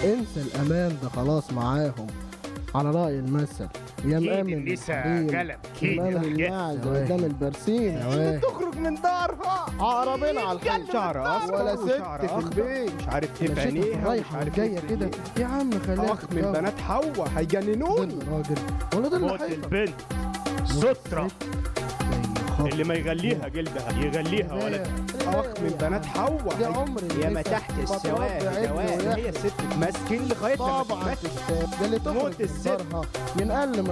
انسى الامان ده خلاص معاهم على رأي المثل يا كيد مآمن النساء بالحريم، قلم كيد مآمن الحاجات. الماعز سواء. قدام البرسيم سواء. تخرج من دارها عقربين على الحي شعر اصفر ولا وشعر ست في أخضر. البيت مش عارف ايه في مشيت عينيها رايحة ومش عارف ايه جاية في كده رجليها. يا عم خليها اخ من تتجوز. بنات حواء ده هيجننوني الراجل ولا ده اللي موت حيطة البنت سترة زي اللي ما يغليها جلدها يغليها ولد اخ من بنات حواء يا هي- عمر يا ما النسا تحت السواد بتربي عيب دواب ويحيى. هي الست ماسكين لغايه لما طبعا تتمسك. تستاهل ده اللي موت تخرج من الست. دارها من اقل ما